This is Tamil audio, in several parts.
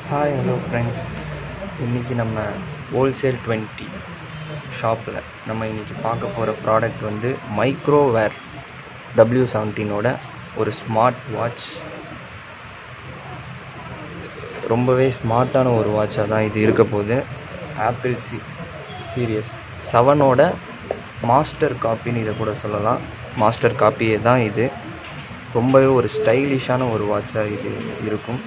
ஹாய் ஹலோ ஃப்ரெண்ட்ஸ் இன்றைக்கி நம்ம ஹோல்சேல் டுவெண்ட்டி ஷாப்பில் நம்ம இன்றைக்கி பார்க்க போகிற ப்ராடக்ட் வந்து மைக்ரோவேர் டபிள்யூ செவன்டீனோட ஒரு ஸ்மார்ட் வாட்ச் ரொம்பவே ஸ்மார்ட்டான ஒரு வாட்சாக தான் இது இருக்க போகுது ஆப்பிள் சி சீரியஸ் செவனோட மாஸ்டர் காப்பின்னு இதை கூட சொல்லலாம் மாஸ்டர் காப்பியே தான் இது ரொம்பவே ஒரு ஸ்டைலிஷான ஒரு வாட்சாக இது இருக்கும்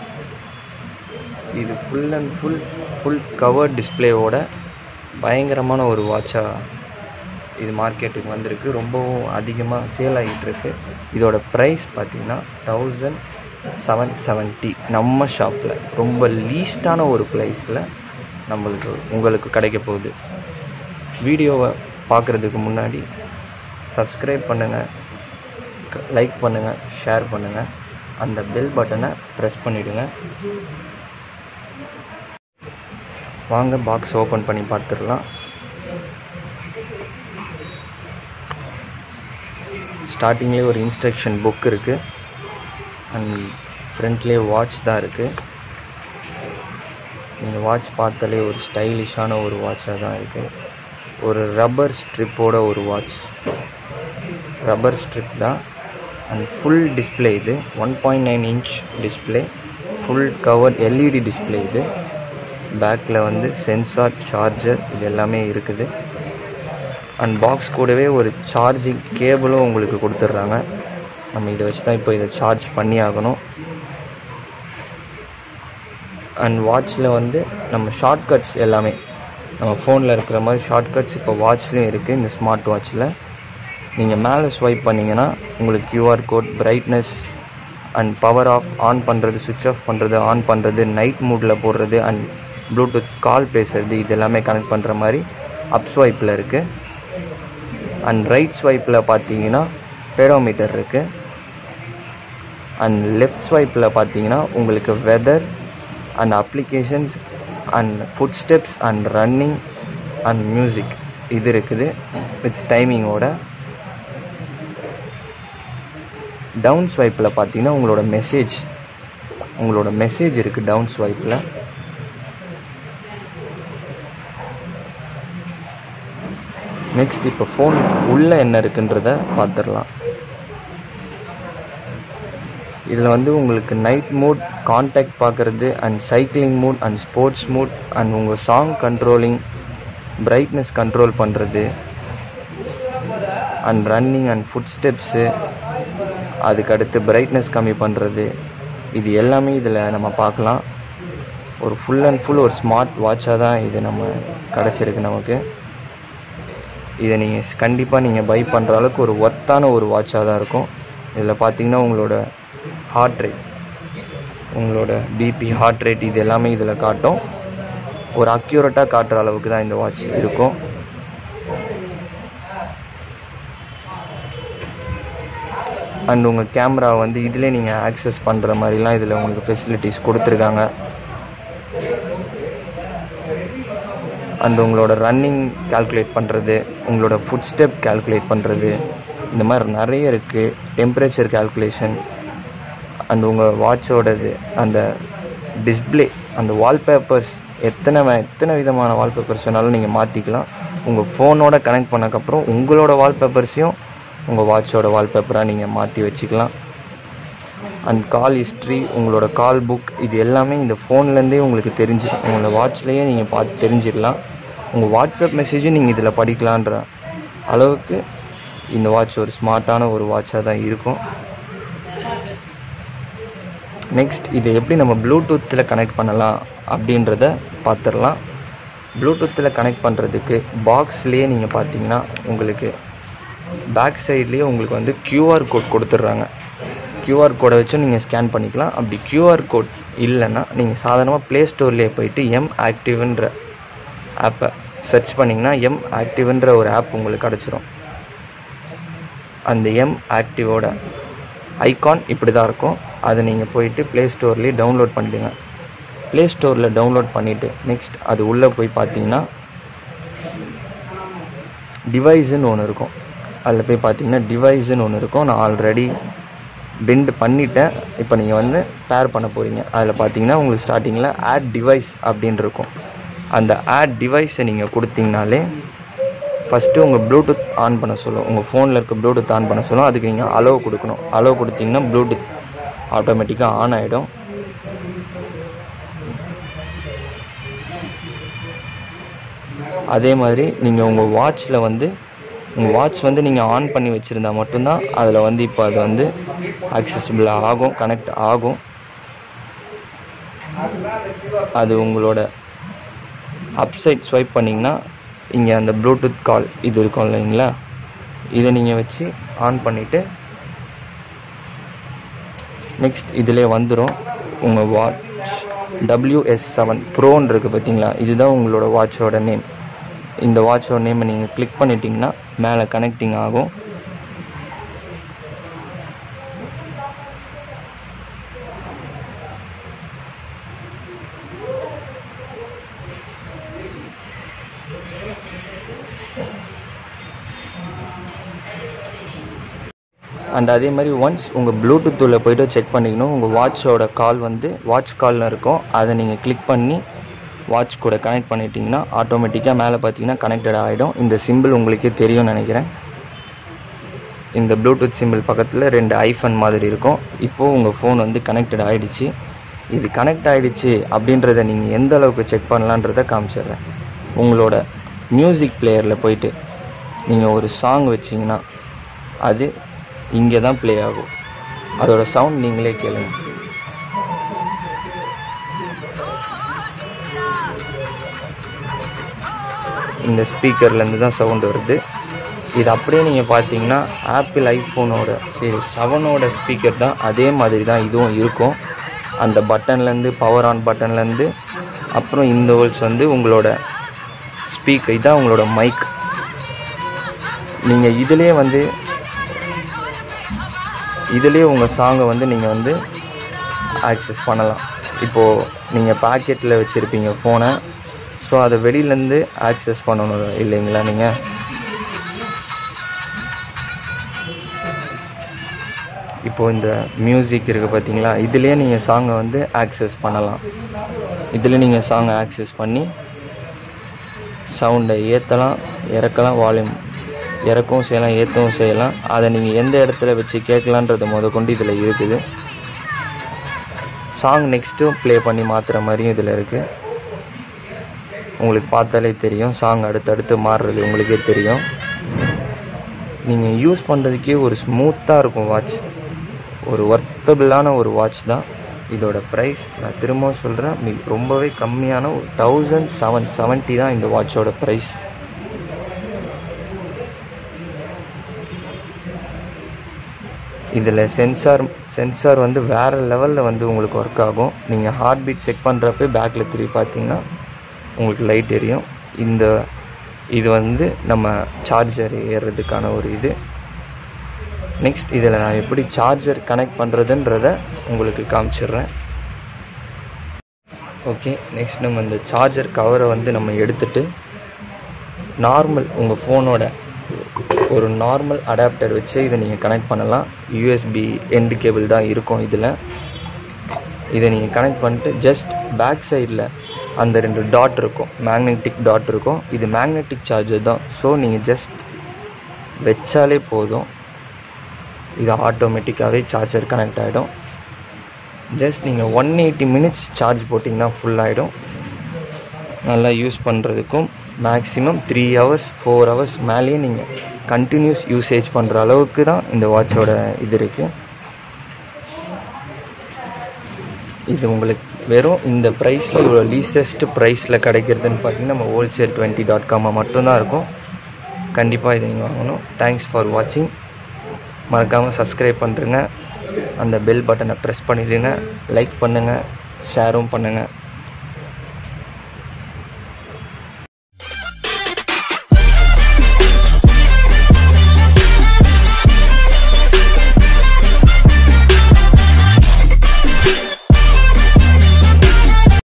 இது full and full full cover டிஸ்பிளேவோட பயங்கரமான ஒரு வாட்சாக இது மார்க்கெட்டுக்கு வந்திருக்கு ரொம்பவும் அதிகமாக சேல் ஆகிட்டுருக்கு இதோட ப்ரைஸ் பார்த்திங்கன்னா தௌசண்ட் செவன் செவன்ட்டி நம்ம ஷாப்பில் ரொம்ப லீஸ்டான ஒரு ப்ரைஸில் நம்மளுக்கு உங்களுக்கு கிடைக்க போகுது வீடியோவை பார்க்குறதுக்கு முன்னாடி சப்ஸ்கிரைப் பண்ணுங்கள் லைக் பண்ணுங்கள் ஷேர் பண்ணுங்கள் அந்த பெல் பட்டனை ப்ரெஸ் பண்ணிவிடுங்க வாங்க பாக்ஸ் ஓப்பன் பண்ணி பார்த்துடலாம் ஸ்டார்டிங்லேயே ஒரு இன்ஸ்ட்ரக்ஷன் புக் இருக்குது அண்ட் ஃப்ரண்ட்லேயே வாட்ச் தான் இருக்குது நீங்கள் வாட்ச் பார்த்தாலே ஒரு ஸ்டைலிஷான ஒரு வாட்சாக தான் இருக்குது ஒரு ரப்பர் ஸ்ட்ரிப்போட ஒரு வாட்ச் ரப்பர் ஸ்ட்ரிப் தான் அண்ட் ஃபுல் டிஸ்பிளே இது one point nine inch display full cover LED display இது பேக்கில் வந்து சென்சார் சார்ஜர் இது எல்லாமே இருக்குது அண்ட் பாக்ஸ் கூடவே ஒரு சார்ஜிங் கேபிளும் உங்களுக்கு கொடுத்துட்றாங்க நம்ம இதை வச்சு தான் இப்போ இதை சார்ஜ் பண்ணி ஆகணும் அண்ட் வாட்சில் வந்து நம்ம ஷார்ட்கட்ஸ் எல்லாமே நம்ம ஃபோனில் இருக்கிற மாதிரி ஷார்ட்கட்ஸ் இப்போ வாட்ச்லேயும் இருக்குது இந்த ஸ்மார்ட் வாட்சில் நீங்கள் மேலே ஸ்வைப் பண்ணிங்கன்னா உங்களுக்கு QR code brightness and power off on பண்ணுறது சுவிட்ச் ஆஃப் பண்ணுறது ஆன் பண்ணுறது நைட் மூடில் போடுறது அண்ட் ப்ளூடூத் கால் பேசுறது இது எல்லாமே கனெக்ட் பண்ணுற மாதிரி அப் ஸ்வைப்பில் இருக்குது அண்ட் ரைட் ஸ்வைப்பில் பார்த்தீங்கன்னா பேரோமீட்டர் இருக்குது அண்ட் லெஃப்ட் ஸ்வைப்பில் பார்த்தீங்கன்னா உங்களுக்கு weather and applications and foot steps and running and music இது இருக்குது வித் டைமிங்கோட டவுன் ஸ்வைப்பில் பார்த்தீங்கன்னா உங்களோட மெசேஜ் உங்களோட மெசேஜ் இருக்குது டவுன் ஸ்வைப்பில் நெக்ஸ்ட் இப்போ ஃபோன் உள்ளே என்ன இருக்குன்றத பார்த்துடலாம் இதில் வந்து உங்களுக்கு நைட் மூட் கான்டாக்ட் பார்க்குறது and cycling mode and sports mode and உங்கள் சாங் கண்ட்ரோலிங் பிரைட்னஸ் கண்ட்ரோல் பண்ணுறது and running and foot steps அதுக்கடுத்து பிரைட்னஸ் கம்மி பண்ணுறது இது எல்லாமே இதில் நம்ம பார்க்கலாம் ஒரு ஃபுல் அண்ட் ஃபுல் ஒரு ஸ்மார்ட் வாட்சாக தான் இது நம்ம கிடச்சிருக்கு நமக்கு இதை நீங்கள் கண்டிப்பாக நீங்கள் பை பண்ணுற அளவுக்கு ஒரு ஒர்த்தான ஒரு வாட்சாக தான் இருக்கும் இதில் பார்த்தீங்கன்னா உங்களோட ஹார்ட் ரேட் உங்களோட பிபி ஹார்ட் ரேட் இது எல்லாமே இதில் காட்டும் ஒரு அக்யூரேட்டாக காட்டுற அளவுக்கு தான் இந்த வாட்ச் இருக்கும் அண்ட் உங்கள் கேமரா வந்து இதிலே நீங்கள் ஆக்சஸ் பண்ணுற மாதிரிலாம் இதில் உங்களுக்கு ஃபெசிலிட்டிஸ் கொடுத்துருக்காங்க அண்ட் உங்களோட ரன்னிங் கால்குலேட் பண்ணுறது உங்களோட ஃபுட் ஸ்டெப் கால்குலேட் பண்ணுறது இந்த மாதிரி நிறைய இருக்குது டெம்பரேச்சர் கால்குலேஷன் அண்ட் உங்கள் வாட்சோடது அந்த டிஸ்பிளே அந்த வால்பேப்பர்ஸ் எத்தனை எத்தனை விதமான வால்பேப்பர்ஸ் வேணாலும் நீங்கள் மாற்றிக்கலாம் உங்கள் ஃபோனோட கனெக்ட் பண்ணக்கப்புறம் உங்களோட வால்பேப்பர்ஸையும் உங்கள் வாட்சோட வால்பேப்பராக நீங்கள் மாற்றி வச்சுக்கலாம் அண்ட் கால் ஹிஸ்ட்ரி உங்களோட கால் புக் இது எல்லாமே இந்த ஃபோன்லேருந்தே உங்களுக்கு தெரிஞ்சிடும் உங்களோட வாட்ச்லேயே நீங்கள் பார்த்து தெரிஞ்சிடலாம் உங்கள் வாட்ஸ்அப் மெசேஜும் நீங்கள் இதில் படிக்கலான்ற அளவுக்கு இந்த வாட்ச் ஒரு ஸ்மார்ட்டான ஒரு வாட்சாக தான் இருக்கும் நெக்ஸ்ட் இதை எப்படி நம்ம ப்ளூடூத்தில் கனெக்ட் பண்ணலாம் அப்படின்றத பார்த்துடலாம் ப்ளூடூத்தில் கனெக்ட் பண்ணுறதுக்கு பாக்ஸ்லேயே நீங்கள் பார்த்தீங்கன்னா உங்களுக்கு பேக் சைட்லேயே உங்களுக்கு வந்து க்யூஆர் கோட் கொடுத்துட்றாங்க க்யூஆர் கோடை வச்சு நீங்கள் ஸ்கேன் பண்ணிக்கலாம் அப்படி க்யூஆர் கோட் இல்லைன்னா நீங்கள் சாதாரணமாக ப்ளே ஸ்டோர்லேயே போயிட்டு எம் ஆக்டிவ்ன்ற ஆப்பை சர்ச் பண்ணிங்கன்னா எம் ஆக்டிவ்ன்ற ஒரு ஆப் உங்களுக்கு கிடச்சிரும் அந்த எம் ஆக்டிவோட ஐகான் இப்படி தான் இருக்கும் அதை நீங்கள் போயிட்டு ப்ளே ஸ்டோர்லேயே டவுன்லோட் பண்ணிடுங்க ப்ளே ஸ்டோரில் டவுன்லோட் பண்ணிவிட்டு நெக்ஸ்ட் அது உள்ளே போய் பார்த்தீங்கன்னா டிவைஸுன்னு ஒன்று இருக்கும் அதில் போய் பார்த்தீங்கன்னா டிவைஸுன்னு ஒன்று இருக்கும் நான் ஆல்ரெடி பெண்ட் பண்ணிட்டேன் இப்போ நீங்கள் வந்து பேர் பண்ண போகிறீங்க அதில் பார்த்தீங்கன்னா உங்களுக்கு ஸ்டார்டிங்கில் ஆட் டிவைஸ் அப்படின்னு இருக்கும் அந்த ஆட் டிவைஸை நீங்கள் கொடுத்தீங்கனாலே ஃபஸ்ட்டு உங்கள் ப்ளூடூத் ஆன் பண்ண சொல்லும் உங்கள் ஃபோனில் இருக்க ப்ளூடூத் ஆன் பண்ண சொல்லும் அதுக்கு நீங்கள் அலோவ் கொடுக்கணும் அலோவ் கொடுத்தீங்கன்னா ப்ளூடூத் ஆட்டோமேட்டிக்காக ஆன் ஆகிடும் அதே மாதிரி நீங்கள் உங்கள் வாட்ச்சில் வந்து உங்கள் வாட்ச் வந்து நீங்கள் ஆன் பண்ணி வச்சுருந்தா மட்டும்தான் அதில் வந்து இப்போ அது வந்து அக்சசிபிள் ஆகும் கனெக்ட் ஆகும் அது உங்களோட அப்சைட் ஸ்வைப் பண்ணிங்கன்னா இங்கே அந்த ப்ளூடூத் கால் இது இருக்கும் இல்லைங்களா இதை நீங்கள் வச்சு ஆன் பண்ணிவிட்டு நெக்ஸ்ட் இதிலே வந்துடும் உங்கள் வாட்ச் டபிள்யூஎஸ் செவன் ப்ரோன்னு இருக்குது பார்த்தீங்களா இதுதான் உங்களோட வாட்சோட நேம் இந்த வாட்சோட நேமை நீங்கள் கிளிக் பண்ணிட்டீங்கன்னா மேலே கனெக்டிங் ஆகும் அண்ட் அதே மாதிரி ஒன்ஸ் உங்கள் ப்ளூடூத் உள்ள போய்ட்டு செக் பண்ணிக்கணும் உங்கள் வாட்சோட கால் வந்து வாட்ச் கால்னு இருக்கும் அதை நீங்கள் கிளிக் பண்ணி வாட்ச் கூட கனெக்ட் பண்ணிட்டீங்கன்னா ஆட்டோமேட்டிக்காக மேலே பார்த்தீங்கன்னா கனெக்டட் ஆகிடும் இந்த சிம்பிள் உங்களுக்கே தெரியும்னு நினைக்கிறேன் இந்த ப்ளூடூத் சிம்பிள் பக்கத்தில் ரெண்டு ஐஃபன் மாதிரி இருக்கும் இப்போது உங்கள் ஃபோன் வந்து கனெக்டட் ஆகிடுச்சு இது கனெக்ட் ஆகிடுச்சு அப்படின்றத நீங்கள் எந்த அளவுக்கு செக் பண்ணலான்றதை காமிச்சிடுறேன் உங்களோட மியூசிக் பிளேயரில் போயிட்டு நீங்கள் ஒரு சாங் வச்சிங்கன்னா அது இங்கே தான் ப்ளே ஆகும் அதோட சவுண்ட் நீங்களே கேளுங்க இந்த ஸ்பீக்கர்லேருந்து தான் சவுண்ட் வருது இது அப்படியே நீங்கள் பார்த்தீங்கன்னா ஆப்பிள் ஐஃபோனோட சரி செவனோட ஸ்பீக்கர் தான் அதே மாதிரி தான் இதுவும் இருக்கும் அந்த பட்டன்லேருந்து பவர் ஆன் பட்டன்லேருந்து அப்புறம் இந்த ஹோல்ஸ் வந்து உங்களோட ஸ்பீக்கர் இதான் உங்களோட மைக் நீங்கள் இதிலே வந்து இதிலே உங்கள் சாங்கை வந்து நீங்கள் வந்து ஆக்சஸ் பண்ணலாம் இப்போது நீங்கள் பாக்கெட்டில் வச்சுருப்பீங்க ஃபோனை ஸோ அதை வெளியிலேருந்து ஆக்சஸ் பண்ணணும் இல்லைங்களா நீங்கள் இப்போது இந்த மியூசிக் இருக்குது பார்த்தீங்களா இதுலேயே நீங்கள் சாங்கை வந்து ஆக்சஸ் பண்ணலாம் இதில் நீங்கள் சாங்கை ஆக்சஸ் பண்ணி சவுண்டை ஏற்றலாம் இறக்கலாம் வால்யூம் இறக்கவும் செய்யலாம் ஏற்றவும் செய்யலாம் அதை நீங்கள் எந்த இடத்துல வச்சு கேட்கலான்றத முத கொண்டு இதில் இருக்குது சாங் நெக்ஸ்ட்டும் ப்ளே பண்ணி மாற்றுற மாதிரியும் இதில் இருக்குது உங்களுக்கு பார்த்தாலே தெரியும் சாங் அடுத்தடுத்து மாறுறது உங்களுக்கே தெரியும் நீங்கள் யூஸ் பண்ணுறதுக்கே ஒரு ஸ்மூத்தாக இருக்கும் வாட்ச் ஒரு ஒர்த்தபிளான ஒரு வாட்ச் தான் இதோட ப்ரைஸ் நான் திரும்பவும் சொல்கிறேன் மிக ரொம்பவே கம்மியான ஒரு தௌசண்ட் செவன் செவன்ட்டி தான் இந்த வாட்சோட ப்ரைஸ் இதில் சென்சார் சென்சார் வந்து வேறு லெவலில் வந்து உங்களுக்கு ஒர்க் ஆகும் நீங்கள் ஹார்ட் பீட் செக் பண்ணுறப்ப பேக்கில் திரும்பி பார்த்தீங்கன்னா உங்களுக்கு லைட் எரியும் இந்த இது வந்து நம்ம சார்ஜர் ஏறுறதுக்கான ஒரு இது நெக்ஸ்ட் இதில் நான் எப்படி சார்ஜர் கனெக்ட் பண்ணுறதுன்றத உங்களுக்கு காமிச்சிடுறேன் ஓகே நெக்ஸ்ட் நம்ம இந்த சார்ஜர் கவரை வந்து நம்ம எடுத்துட்டு நார்மல் உங்கள் ஃபோனோட ஒரு நார்மல் அடாப்டர் வச்சு இதை நீங்கள் கனெக்ட் பண்ணலாம் யூஎஸ்பி எண்டு கேபிள் தான் இருக்கும் இதில் இதை நீங்கள் கனெக்ட் பண்ணிட்டு ஜஸ்ட் பேக் சைடில் அந்த ரெண்டு டாட் இருக்கும் மேக்னெட்டிக் டாட் இருக்கும் இது மேக்னெட்டிக் சார்ஜர் தான் ஸோ நீங்கள் ஜஸ்ட் வச்சாலே போதும் இது ஆட்டோமேட்டிக்காகவே சார்ஜர் கனெக்ட் ஆகிடும் ஜஸ்ட் நீங்கள் ஒன் எயிட்டி மினிட்ஸ் சார்ஜ் போட்டிங்கன்னா ஃபுல் ஆகிடும் நல்லா யூஸ் பண்ணுறதுக்கும் maximum three hours four hours மேலேயே நீங்கள் கண்டினியூஸ் யூசேஜ் பண்ணுற அளவுக்கு தான் இந்த வாட்சோட இது இருக்குது இது உங்களுக்கு வெறும் இந்த ப்ரைஸில் இவ்வளோ லீசஸ்ட் ப்ரைஸில் கிடைக்கிறதுன்னு பார்த்தீங்கன்னா நம்ம ஹோல்சேல் டுவெண்ட்டி டாட் காமில் மட்டும்தான் இருக்கும் கண்டிப்பாக இதை நீங்கள் வாங்கணும் தேங்க்ஸ் ஃபார் வாட்சிங் மறக்காமல் சப்ஸ்கிரைப் பண்ணுறங்க அந்த பெல் பட்டனை ப்ரெஸ் பண்ணிடுங்க லைக் பண்ணுங்கள் ஷேரும் பண்ணுங்கள்